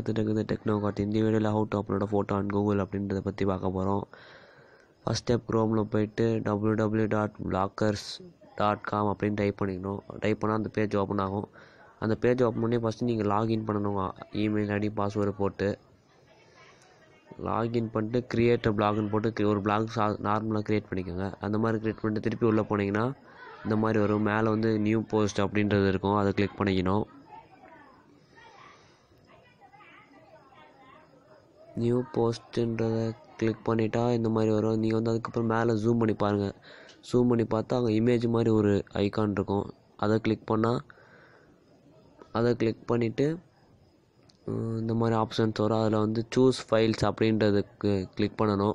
பார்த்துட்டு இருக்குது techno card இந்த வீடியோவில் how to upload photo on Google அப்படின்றத பற்றி பார்க்க போகிறோம் ஃபஸ்ட் ஸ்டெப் க்ரோமில் போயிட்டு W W dot bloggers dot com அப்படின்னு டைப் பண்ணிக்கணும் டைப் பண்ணால் அந்த பேஜ் ஓப்பன் ஆகும் அந்த பேஜ் ஓப்பன் பண்ணி ஃபஸ்ட்டு நீங்கள் லாகின் பண்ணணும் இமெயில் ஐடி பாஸ்வேர்டு போட்டு லாகின் பண்ணிட்டு கிரியேட் பிளாக்னு போட்டு ஒரு பிளாக் சா நார்மலாக க்ரியேட் பண்ணிக்கோங்க அந்த மாதிரி க்ரியேட் பண்ணிட்டு திருப்பி உள்ளே போனீங்கன்னா இந்த மாதிரி வரும் மேலே வந்து நியூ போஸ்ட் அப்படின்றது இருக்கும் அதை கிளிக் பண்ணிக்கணும் நியூ போஸ்ட்டுன்றதை கிளிக் பண்ணிட்டா இந்த மாதிரி வரும் நீங்கள் வந்து அதுக்கப்புறம் மேலே ஜூம் பண்ணி பாருங்கள் ஜூம் பண்ணி பார்த்தா அங்கே இமேஜ் மாதிரி ஒரு ஐக்கான் இருக்கும் அதை கிளிக் பண்ணால் அதை கிளிக் பண்ணிவிட்டு இந்த மாதிரி ஆப்ஷன்ஸ் வரும் அதில் வந்து சூஸ் ஃபைல்ஸ் அப்படின்றதுக்கு கிளிக் பண்ணணும்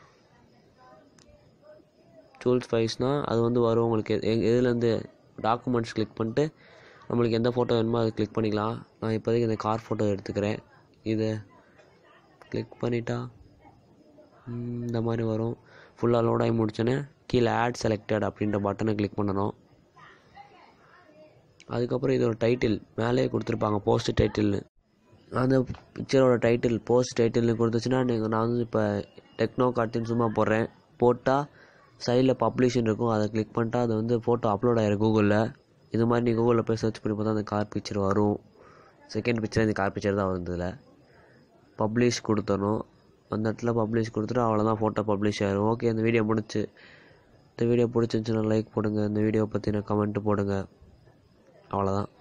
சூஸ் ஃபைல்ஸ்னால் அது வந்து வரும் உங்களுக்கு எ- எதுலேருந்து டாக்குமெண்ட்ஸ் கிளிக் பண்ணிட்டு நம்மளுக்கு எந்த ஃபோட்டோ வேணுமோ அதை கிளிக் பண்ணிக்கலாம் நான் இப்போதைக்கு இந்த கார் ஃபோட்டோ எடுத்துக்கிறேன் இதை கிளிக் பண்ணிட்டா ம், இந்த மாதிரி வரும் ஃபுல்லாக லோட் ஆகி முடிச்சோன்னே கீழே ஆட் செலக்டட் அப்படின்ற பட்டனை கிளிக் பண்ணணும் அதுக்கப்புறம் இதோட டைட்டில் மேலேயே கொடுத்துருப்பாங்க போஸ்ட் டைட்டில்னு அந்த பிக்சரோட டைட்டில் போஸ்ட் டைட்டில்னு கொடுத்துச்சுன்னா நீங்கள் நான் வந்து இப்போ டெக்னோ கார்ட்டுன்னு சும்மா போடுறேன் போட்டால் சைடில் பப்ளிஷன் இருக்கும் அதை கிளிக் பண்ணிட்டா அது வந்து ஃபோட்டோ அப்லோட் ஆயிரும் கூகுளில் இது மாதிரி நீ கூகுளில் போய் சர்ச் பண்ணி பார்த்தா அந்த கார் பிக்சர் வரும் செகண்ட் பிக்சர் இந்த கார் பிக்சர் தான் வந்ததில் பப்ளிஷ் கொடுத்தணும் அந்த இடத்துல பப்ளிஷ் கொடுத்துட்டு அவ்வளோதான் ஃபோட்டோ பப்ளிஷ் ஆயிரும் ஓகே இந்த வீடியோ முடிச்சு இந்த வீடியோ பிடிச்சிருந்துச்சுன்னா லைக் போடுங்க இந்த வீடியோ பற்றின கமெண்ட் போடுங்க அவ்வளோதான்